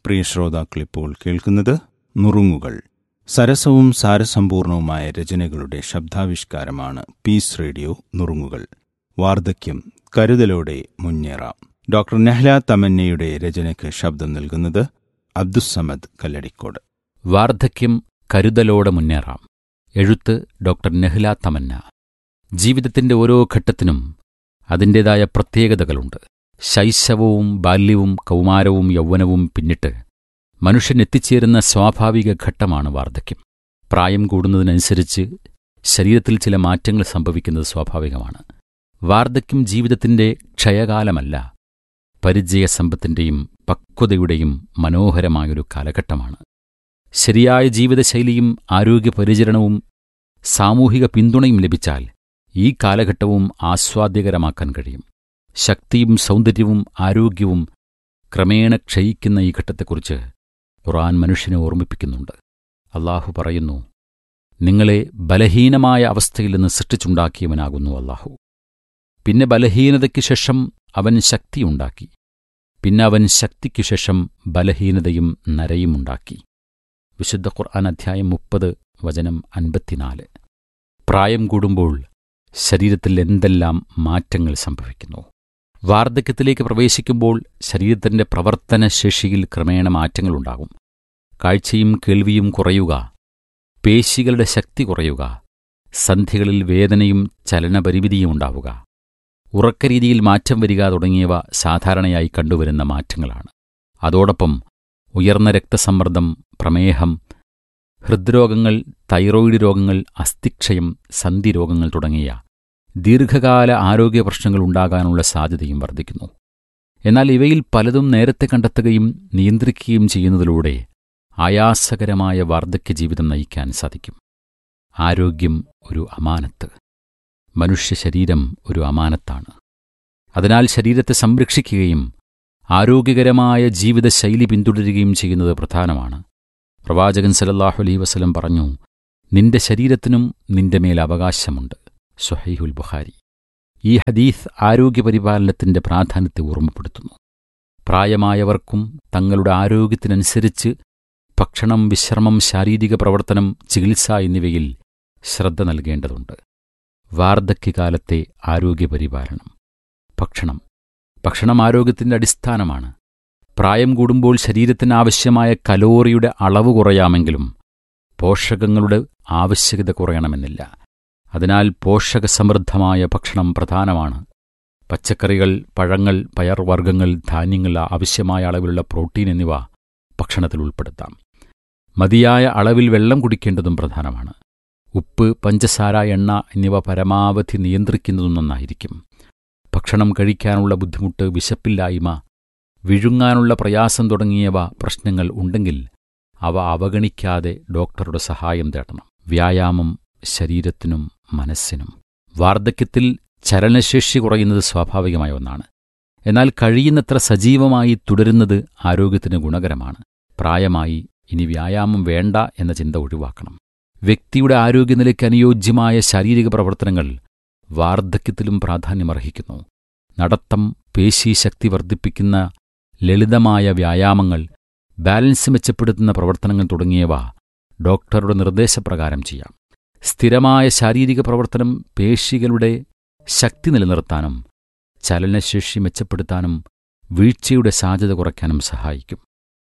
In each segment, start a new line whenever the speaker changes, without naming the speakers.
പ്രിയ ശ്രോതാക്കളിപ്പോൾ കേൾക്കുന്നത് നുറുങ്ങുകൾ സരസവും സാരസമ്പൂർണവുമായ രചനകളുടെ ശബ്ദാവിഷ്കാരമാണ് piece radio നുറുങ്ങുകൾ വാർദ്ധക്യം കരുതലോടെ മുന്നേറാം ഡോക്ടർ നെഹ്ല തമന്നയുടെ രചനയ്ക്ക് ശബ്ദം നൽകുന്നത് അബ്ദുസമദ് കല്ലടിക്കോട്
വാർദ്ധക്യം കരുതലോടെ മുന്നേറാം എഴുത്ത് ഡോക്ടർ നെഹ്ല തമന്ന ജീവിതത്തിന്റെ ഓരോ ഘട്ടത്തിനും അതിൻ്റെതായ പ്രത്യേകതകളുണ്ട് ശൈശവവും ബാല്യവും കൗമാരവും യൗവനവും പിന്നിട്ട് മനുഷ്യൻ എത്തിച്ചേരുന്ന സ്വാഭാവിക ഘട്ടമാണ് വാർദ്ധക്യം പ്രായം കൂടുന്നതിനനുസരിച്ച് ശരീരത്തിൽ ചില മാറ്റങ്ങൾ സംഭവിക്കുന്നത് സ്വാഭാവികമാണ് വാർദ്ധക്യം ജീവിതത്തിന്റെ ക്ഷയകാലമല്ല പരിചയസമ്പത്തിന്റെയും പക്വതയുടെയും മനോഹരമായൊരു കാലഘട്ടമാണ് ശരിയായ ജീവിതശൈലിയും ആരോഗ്യപരിചരണവും സാമൂഹിക പിന്തുണയും ലഭിച്ചാൽ ഈ കാലഘട്ടവും ആസ്വാദ്യകരമാക്കാൻ കഴിയും ശക്തിയും സൗന്ദര്യവും ആരോഗ്യവും ക്രമേണ ക്ഷയിക്കുന്ന ഈ ഘട്ടത്തെക്കുറിച്ച് ഖുറാൻ മനുഷ്യനെ ഓർമ്മിപ്പിക്കുന്നുണ്ട് അള്ളാഹു പറയുന്നു നിങ്ങളെ ബലഹീനമായ അവസ്ഥയിൽ നിന്ന് സൃഷ്ടിച്ചുണ്ടാക്കിയവനാകുന്നു അള്ളാഹു പിന്നെ ബലഹീനതയ്ക്ക് ശേഷം അവൻ ശക്തിയുണ്ടാക്കി പിന്നെ അവൻ ശക്തിക്കു ശേഷം ബലഹീനതയും നരയും ഉണ്ടാക്കി വിശുദ്ധ ഖുർആൻ അധ്യായം മുപ്പത് വചനം അൻപത്തിനാല് പ്രായം കൂടുമ്പോൾ ശരീരത്തിൽ എന്തെല്ലാം മാറ്റങ്ങൾ സംഭവിക്കുന്നു വാർദ്ധക്യത്തിലേക്ക് പ്രവേശിക്കുമ്പോൾ ശരീരത്തിന്റെ പ്രവർത്തനശേഷിയിൽ ക്രമേണ മാറ്റങ്ങളുണ്ടാകും കാഴ്ചയും കേൾവിയും കുറയുക പേശികളുടെ ശക്തി കുറയുക സന്ധികളിൽ വേദനയും ചലനപരിമിതിയും ഉണ്ടാവുക ഉറക്കരീതിയിൽ മാറ്റം വരിക തുടങ്ങിയവ സാധാരണയായി കണ്ടുവരുന്ന മാറ്റങ്ങളാണ് അതോടൊപ്പം ഉയർന്ന രക്തസമ്മർദ്ദം പ്രമേഹം ഹൃദ്രോഗങ്ങൾ തൈറോയിഡ് രോഗങ്ങൾ അസ്ഥിക്ഷയം സന്ധിരോഗങ്ങൾ തുടങ്ങിയ ദീർഘകാല ആരോഗ്യ പ്രശ്നങ്ങൾ ഉണ്ടാകാനുള്ള സാധ്യതയും വർദ്ധിക്കുന്നു എന്നാൽ ഇവയിൽ പലതും നേരത്തെ കണ്ടെത്തുകയും നിയന്ത്രിക്കുകയും ചെയ്യുന്നതിലൂടെ ആയാസകരമായ വാർദ്ധക്യ ജീവിതം നയിക്കാൻ സാധിക്കും ആരോഗ്യം ഒരു അമാനത്ത് മനുഷ്യ ശരീരം ഒരു അമാനത്താണ് അതിനാൽ ശരീരത്തെ സംരക്ഷിക്കുകയും ആരോഗ്യകരമായ ജീവിതശൈലി പിന്തുടരുകയും ചെയ്യുന്നത് പ്രധാനമാണ് പ്രവാചകൻ സലല്ലാഹു അലൈ വസലം പറഞ്ഞു നിന്റെ ശരീരത്തിനും നിന്റെ മേൽ അവകാശമുണ്ട് സുഹൈഹുൽ ബുഖാരി ഈ ഹദീസ് ആരോഗ്യപരിപാലനത്തിന്റെ പ്രാധാന്യത്തെ ഓർമ്മപ്പെടുത്തുന്നു പ്രായമായവർക്കും തങ്ങളുടെ ആരോഗ്യത്തിനനുസരിച്ച് ഭക്ഷണം വിശ്രമം ശാരീരിക പ്രവർത്തനം ചികിത്സ എന്നിവയിൽ ശ്രദ്ധ നൽകേണ്ടതുണ്ട് വാർദ്ധക്യകാലത്തെ ആരോഗ്യപരിപാലനം ഭക്ഷണം ഭക്ഷണം ആരോഗ്യത്തിന്റെ അടിസ്ഥാനമാണ് പ്രായം കൂടുമ്പോൾ ശരീരത്തിന് ആവശ്യമായ കലോറിയുടെ അളവ് കുറയാമെങ്കിലും പോഷകങ്ങളുടെ ആവശ്യകത കുറയണമെന്നില്ല അതിനാൽ പോഷകസമൃദ്ധമായ ഭക്ഷണം പ്രധാനമാണ് പച്ചക്കറികൾ പഴങ്ങൾ പയർവർഗ്ഗങ്ങൾ ധാന്യങ്ങൾ ആവശ്യമായ അളവിലുള്ള പ്രോട്ടീൻ എന്നിവ ഭക്ഷണത്തിൽ ഉൾപ്പെടുത്താം മതിയായ അളവിൽ വെള്ളം കുടിക്കേണ്ടതും പ്രധാനമാണ് ഉപ്പ് പഞ്ചസാര എണ്ണ എന്നിവ പരമാവധി നിയന്ത്രിക്കുന്നതും നന്നായിരിക്കും ഭക്ഷണം കഴിക്കാനുള്ള ബുദ്ധിമുട്ട് വിശപ്പില്ലായ്മ വിഴുങ്ങാനുള്ള പ്രയാസം തുടങ്ങിയവ പ്രശ്നങ്ങൾ ഉണ്ടെങ്കിൽ അവ അവഗണിക്കാതെ ഡോക്ടറുടെ സഹായം തേടണം വ്യായാമം ശരീരത്തിനും മനസ്സിനും വാർദ്ധക്യത്തിൽ ചലനശേഷി കുറയുന്നത് സ്വാഭാവികമായ ഒന്നാണ് എന്നാൽ കഴിയുന്നത്ര സജീവമായി തുടരുന്നത് ആരോഗ്യത്തിന് ഗുണകരമാണ് പ്രായമായി ഇനി വ്യായാമം വേണ്ട എന്ന ചിന്ത ഒഴിവാക്കണം വ്യക്തിയുടെ ആരോഗ്യനിലയ്ക്ക് അനുയോജ്യമായ ശാരീരിക പ്രവർത്തനങ്ങൾ വാർദ്ധക്യത്തിലും പ്രാധാന്യമർഹിക്കുന്നു നടത്തം പേശീശക്തി വർദ്ധിപ്പിക്കുന്ന ലളിതമായ വ്യായാമങ്ങൾ ബാലൻസ് മെച്ചപ്പെടുത്തുന്ന പ്രവർത്തനങ്ങൾ തുടങ്ങിയവ ഡോക്ടറുടെ നിർദ്ദേശപ്രകാരം ചെയ്യാം സ്ഥിരമായ ശാരീരിക പ്രവർത്തനം പേശികളുടെ ശക്തി നിലനിർത്താനും ചലനശേഷി മെച്ചപ്പെടുത്താനും വീഴ്ചയുടെ സാധ്യത കുറയ്ക്കാനും സഹായിക്കും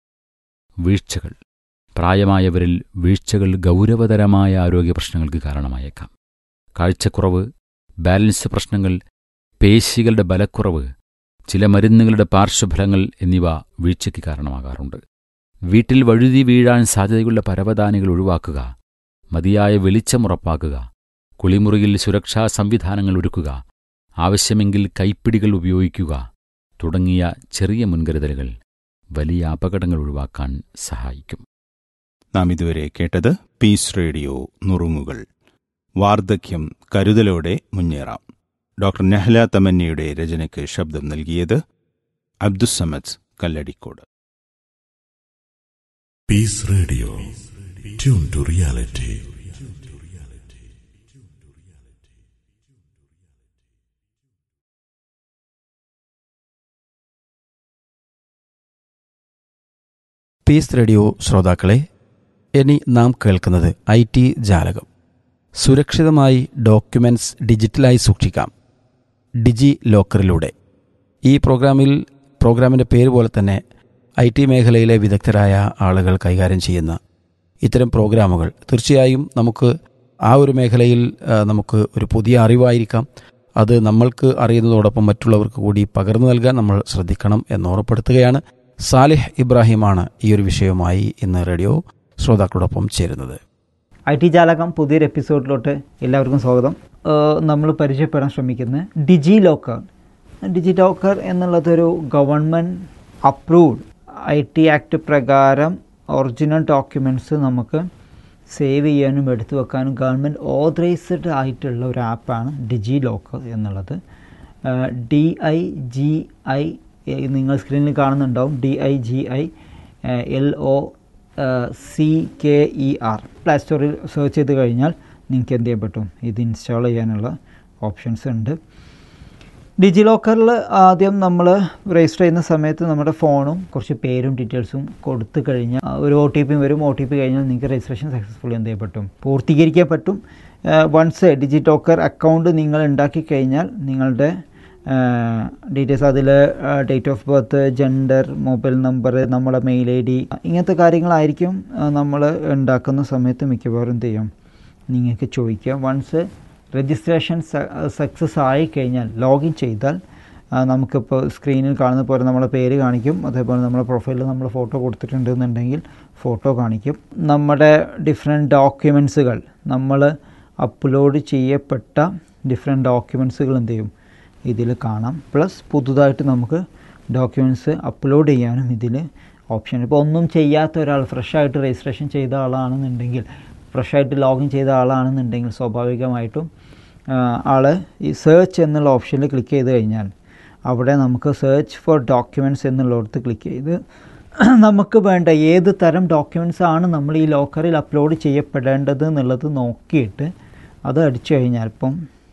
വീഴ്ചകൾ പ്രായമായവരിൽ വീഴ്ചകൾ ഗൗരവതരമായ ആരോഗ്യ പ്രശ്നങ്ങൾക്ക് കാരണമായേക്കാം കാഴ്ചക്കുറവ് ബാലൻസ് പ്രശ്നങ്ങൾ പേശികളുടെ ബലക്കുറവ് ചില മരുന്നുകളുടെ പാർശ്വഫലങ്ങൾ എന്നിവ വീഴ്ചയ്ക്ക് കാരണമാകാറുണ്ട് വീട്ടിൽ വഴുതി വീഴാൻ സാധ്യതയുള്ള പരവതാനികൾ ഒഴിവാക്കുക മതിയായ വെളിച്ചം ഉറപ്പാക്കുക കുളിമുറിയിൽ സുരക്ഷാ സംവിധാനങ്ങൾ ഒരുക്കുക ആവശ്യമെങ്കിൽ കൈപ്പിടികൾ ഉപയോഗിക്കുക തുടങ്ങിയ ചെറിയ മുൻകരുതലുകൾ വലിയ അപകടങ്ങൾ ഒഴിവാക്കാൻ സഹായിക്കും
നാം ഇതുവരെ കേട്ടത് പീസ് റേഡിയോ നുറുങ്ങുകൾ വാർദ്ധക്യം കരുതലോടെ മുന്നേറാം ഡോക്ടർ നെഹ്ല തമന്നയുടെ രചനയ്ക്ക് ശബ്ദം നൽകിയത് Abdussamad Kalladikode
Peace Radio. Tune to reality.
Peace radio ശ്രോതാക്കളെ ഇനി നാം കേൾക്കുന്നത് ഐ ടി ജാലകം സുരക്ഷിതമായി ഡോക്യുമെന്റ്സ് ഡിജിറ്റലായി സൂക്ഷിക്കാം ഡിജി ലോക്കറിലൂടെ ഈ പ്രോഗ്രാമിൽ പ്രോഗ്രാമിൻ്റെ പേര് പോലെ തന്നെ ഐ ടി മേഖലയിലെ വിദഗ്ധരായ ആളുകൾ കൈകാര്യം ചെയ്യുന്ന ഇത്തരം പ്രോഗ്രാമുകൾ തീർച്ചയായും നമുക്ക് ആ ഒരു മേഖലയിൽ ആ, നമുക്ക് ഒരു പുതിയ അറിവായിരിക്കാം അത് നമ്മൾക്ക് അറിയുന്നതോടൊപ്പം മറ്റുള്ളവർക്ക് കൂടി പകർന്നു നൽകാൻ നമ്മൾ ശ്രദ്ധിക്കണം എന്ന് ഓർമ്മപ്പെടുത്തുകയാണ് സാലിഹ് ഇബ്രാഹിമാണ് ഈ ഒരു വിഷയവുമായി ഇന്ന് റേഡിയോ ശ്രോതാക്കളോടൊപ്പം ചേരുന്നത്
ഐ ടി ജാലകം പുതിയൊരു എപ്പിസോഡിലോട്ട് എല്ലാവർക്കും സ്വാഗതം നമ്മൾ പരിചയപ്പെടാൻ ശ്രമിക്കുന്നത് ഡിജി ലോക്കർ ഡിജി ലോക്കർ എന്നുള്ളതൊരു government approved I T act പ്രകാരം ഒറിജിനൽ ഡോക്യുമെൻറ്റ്സ് നമുക്ക് സേവ് ചെയ്യാനും എടുത്തു വെക്കാനും ഗവൺമെൻറ് ഓതറൈസ്ഡ് ആയിട്ടുള്ള ഒരു ആപ്പാണ് ഡിജി ലോക്കർ എന്നുള്ളത് ഡി ഐ ജി ഐ നിങ്ങൾ സ്ക്രീനിൽ കാണുന്നുണ്ടാവും D I G I L O C K E R play സ്റ്റോറിൽ സെർച്ച് ചെയ്ത് കഴിഞ്ഞാൽ നിങ്ങൾക്ക് എന്ത് ചെയ്യാൻ പറ്റും ഇത് ഇൻസ്റ്റാൾ ചെയ്യാനുള്ള ഓപ്ഷൻസ് ഉണ്ട് ഡിജി ലോക്കറിൽ ആദ്യം നമ്മൾ രജിസ്റ്റർ ചെയ്യുന്ന സമയത്ത് നമ്മുടെ ഫോണും കുറച്ച് പേരും ഡീറ്റെയിൽസും കൊടുത്തു കഴിഞ്ഞാൽ ആ, ഒരു ഒ ടി പിയും വരും ഒ ടി പി കഴിഞ്ഞാൽ നിങ്ങൾക്ക് രജിസ്ട്രേഷൻ സക്സസ്ഫുള്ളി എന്ത് ചെയ്യാൻ പറ്റും പൂർത്തീകരിക്കാൻ പറ്റും വൺസ് ഡിജി ലോക്കർ അക്കൗണ്ട് നിങ്ങൾ ഉണ്ടാക്കി കഴിഞ്ഞാൽ നിങ്ങളുടെ ഡീറ്റെയിൽസ് അതിൽ date of birth gender mobile number നമ്മുടെ മെയിൽ ഐ ഡി ഇങ്ങനത്തെ കാര്യങ്ങളായിരിക്കും നമ്മൾ ഉണ്ടാക്കുന്ന സമയത്ത് മിക്കവാറും എന്ത് ചെയ്യും നിങ്ങൾക്ക് ചോദിക്കുക വൺസ് രജിസ്ട്രേഷൻ സക്സസ് ആയി കഴിഞ്ഞാൽ ലോഗിൻ ചെയ്താൽ ആ, നമുക്കിപ്പോൾ സ്ക്രീനിൽ കാണുന്ന പോലെ നമ്മളെ പേര് കാണിക്കും അതേപോലെ നമ്മുടെ പ്രൊഫൈലിൽ നമ്മൾ ഫോട്ടോ കൊടുത്തിട്ടുണ്ട് എന്നുണ്ടെങ്കിൽ ഫോട്ടോ കാണിക്കും നമ്മുടെ ഡിഫറെൻറ്റ് ഡോക്യുമെൻസുകൾ നമ്മൾ അപ്ലോഡ് ചെയ്യപ്പെട്ട ഡിഫറെൻറ്റ് ഡോക്യുമെൻസുകൾ എന്ത് ചെയ്യും ഇതിൽ കാണാം പ്ലസ് പുതുതായിട്ട് നമുക്ക് ഡോക്യുമെൻറ്റ്സ് അപ്ലോഡ് ചെയ്യാനും ഇതിൽ ഓപ്ഷൻ ഇപ്പോൾ ഒന്നും ചെയ്യാത്ത ഒരാൾ ഫ്രഷായിട്ട് രജിസ്ട്രേഷൻ ചെയ്ത ആളാണെന്നുണ്ടെങ്കിൽ ഫ്രഷായിട്ട് ലോഗിൻ ചെയ്ത ആളാണെന്നുണ്ടെങ്കിൽ സ്വാഭാവികമായിട്ടും ആൾ ഈ സെർച്ച് എന്നുള്ള ഓപ്ഷനിൽ ക്ലിക്ക് ചെയ്ത് കഴിഞ്ഞാൽ അവിടെ നമുക്ക് സെർച്ച് ഫോർ ഡോക്യുമെൻറ്റ്സ് എന്നുള്ളിടത്ത് ക്ലിക്ക് ചെയ്ത് നമുക്ക് വേണ്ട ഏത് തരം ഡോക്യുമെൻറ്റ്സ് ആണ് നമ്മൾ ഈ ലോക്കറിൽ അപ്ലോഡ് ചെയ്യപ്പെടേണ്ടത് എന്നുള്ളത് നോക്കിയിട്ട് അത് അടിച്ചു കഴിഞ്ഞാൽ ഇപ്പം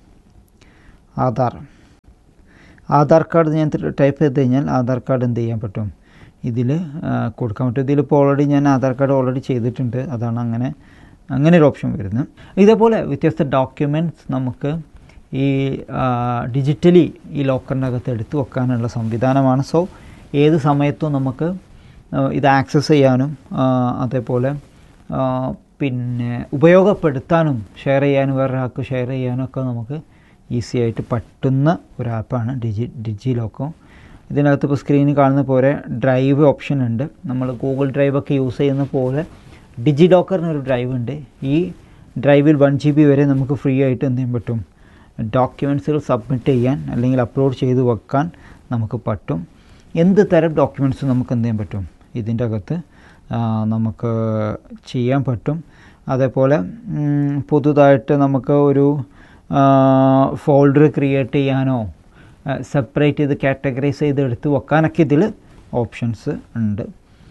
ആധാർ ആധാർ കാർഡ് ഞാൻ ടൈപ്പ് ചെയ്ത് കഴിഞ്ഞാൽ ആധാർ കാർഡ് എന്ത് ചെയ്യാൻ പറ്റും ഇതിൽ കൊടുക്കാൻ പറ്റും ഇതിലിപ്പോൾ ഓൾറെഡി ഞാൻ ആധാർ കാർഡ് ഓൾറെഡി ചെയ്തിട്ടുണ്ട് അതാണ് അങ്ങനെ അങ്ങനെ ഒരു ഓപ്ഷൻ വരുന്നത് ഇതേപോലെ വ്യത്യസ്ത ഡോക്യുമെൻറ്റ്സ് നമുക്ക് ഈ ഡിജിറ്റലി ഈ ലോക്കറിൻ്റെ അകത്ത് എടുത്തു വെക്കാനുള്ള സംവിധാനമാണ് സോ ഏത് സമയത്തും നമുക്ക് ആ, ഇത് ആക്സസ് ചെയ്യാനും ആ, അതേപോലെ ആ, പിന്നെ ഉപയോഗപ്പെടുത്താനും ഷെയർ ചെയ്യാനും വേറൊരാൾക്ക് ഷെയർ ചെയ്യാനും ഒക്കെ നമുക്ക് ഈസി ആയിട്ട് പറ്റുന്ന ഒരു ആപ്പാണ് ഡിജി ഡിജി ലോക്കോ ഇതിനകത്ത് ഇപ്പോൾ സ്ക്രീനിൽ കാണുന്ന പോലെ ഡ്രൈവ് ഓപ്ഷൻ ഉണ്ട് നമ്മൾ ഗൂഗിൾ ഡ്രൈവ് ഒക്കെ യൂസ് ചെയ്യുന്ന പോലെ ഡിജി ലോക്കറിനൊരു ഡ്രൈവ് ഉണ്ട് ഈ ഡ്രൈവിൽ വൺ ജി ബി വരെ നമുക്ക് ഫ്രീ ആയിട്ട് എന്ത് ചെയ്യാൻ പറ്റും ഡോക്യുമെൻറ്റ്സുകൾ സബ്മിറ്റ് ചെയ്യാൻ അല്ലെങ്കിൽ അപ്ലോഡ് ചെയ്ത് വെക്കാൻ നമുക്ക് പറ്റും എന്ത് തരം ഡോക്യുമെൻറ്റ്സ് നമുക്ക് എന്ത് ചെയ്യാൻ പറ്റും ഇതിൻ്റെ അകത്ത് ആ, നമുക്ക് ചെയ്യാൻ പറ്റും അതേപോലെ ഉം, പുതുതായിട്ട് നമുക്ക് ഒരു ഫോൾഡർ ക്രിയേറ്റ് ചെയ്യാനോ സെപ്പറേറ്റ് ചെയ്ത് കാറ്റഗറൈസ് ചെയ്ത് എടുത്ത് വെക്കാനൊക്കെ ഇതിൽ ഓപ്ഷൻസ് ഉണ്ട്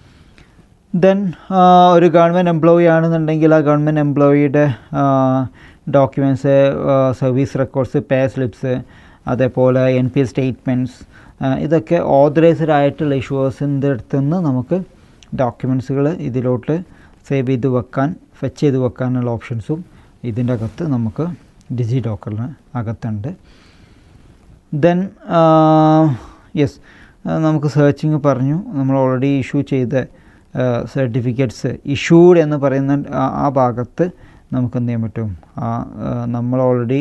ദെൻ ഒരു ഗവൺമെൻറ് എംപ്ലോയി ആണെന്നുണ്ടെങ്കിൽ ആ ഗവൺമെൻറ് എംപ്ലോയിയുടെ documents service records pay slips അതേപോലെ എൻ പി സ്റ്റേറ്റ്മെൻറ്റ്സ് ഇതൊക്കെ ഓതറൈസ്ഡ് ആയിട്ടുള്ള ഇഷ്യൂസിൻ്റെ അടുത്ത് നിന്ന് നമുക്ക് ഡോക്യുമെൻറ്റ്സുകൾ ഇതിലോട്ട് സേവ് ചെയ്ത് വെക്കാൻ ഫെച്ച് ചെയ്ത് വെക്കാനുള്ള ഓപ്ഷൻസും ഇതിൻ്റെ അകത്ത് നമുക്ക് ഡിജി ലോക്കറിന് അകത്തുണ്ട് ദെൻ യെസ് നമുക്ക് സെർച്ചിങ് പറഞ്ഞു നമ്മൾ ഓൾറെഡി ഇഷ്യൂ ചെയ്ത സർട്ടിഫിക്കറ്റ്സ് ഇഷ്യൂഡ് എന്ന് പറയുന്ന ആ- ആ ഭാഗത്ത് നമുക്ക് എന്ത് ചെയ്യാൻ പറ്റും ആ ആ, നമ്മൾ ഓൾറെഡി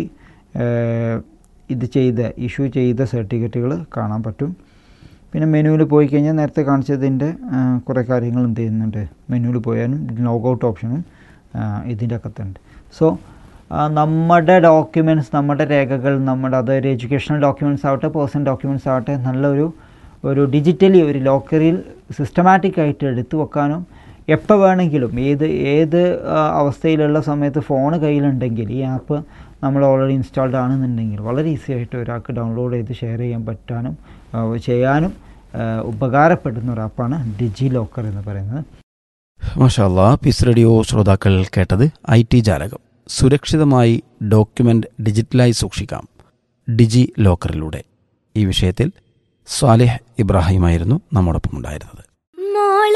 ഇത് ചെയ്ത ഇഷ്യൂ ചെയ്ത സർട്ടിഫിക്കറ്റുകൾ കാണാൻ പറ്റും പിന്നെ മെനുവിൽ പോയി കഴിഞ്ഞാൽ നേരത്തെ കാണിച്ചതിൻ്റെ ആ, കുറേ കാര്യങ്ങൾ എന്ത് ചെയ്യുന്നുണ്ട് മെനുവിൽ പോയാലും ലോഗൗട്ട് ഓപ്ഷനും ആ, ഇതിൻ്റെ അകത്തുണ്ട് സോ നമ്മുടെ ഡോക്യുമെൻറ്റ്സ് നമ്മുടെ രേഖകൾ നമ്മുടെ അതൊരു എഡ്യൂക്കേഷണൽ ഡോക്യുമെൻറ്റ്സ് ആവട്ടെ പേഴ്സണൽ ഡോക്യുമെൻറ്റ്സ് ആവട്ടെ നല്ലൊരു ഒരു ഡിജിറ്റലി ഒരു ലോക്കറിൽ സിസ്റ്റമാറ്റിക് ആയിട്ട് എടുത്തു വെക്കാനും എപ്പോൾ വേണമെങ്കിലും ഏത് ഏത് ആ, അവസ്ഥയിലുള്ള സമയത്ത് ഫോൺ കയ്യിലുണ്ടെങ്കിൽ ഈ ആപ്പ് നമ്മൾ ഓൾറെഡി ഇൻസ്റ്റാൾഡ് ആണെന്നുണ്ടെങ്കിൽ വളരെ ഈസി ആയിട്ട് ഒരാൾക്ക് ഡൗൺലോഡ് ചെയ്ത് ഷെയർ ചെയ്യാൻ പറ്റാനും ആ, ചെയ്യാനും ആ, ഉപകാരപ്പെടുന്ന ഒരു ആപ്പാണ് ഡിജി ലോക്കർ എന്ന് പറയുന്നത്
മാഷാല്ലാ പീസ് റേഡിയോ ശ്രോതാക്കൾ കേട്ടത് ഐ ടി ജാലകം സുരക്ഷിതമായി ഡോക്യുമെന്റ് ഡിജിറ്റലായി സൂക്ഷിക്കാം ഡിജി ലോക്കറിലൂടെ ഈ വിഷയത്തിൽ സ്വാലിഹ് ഇബ്രാഹിമായിരുന്നു നമ്മോടൊപ്പം ഉണ്ടായിരുന്നത്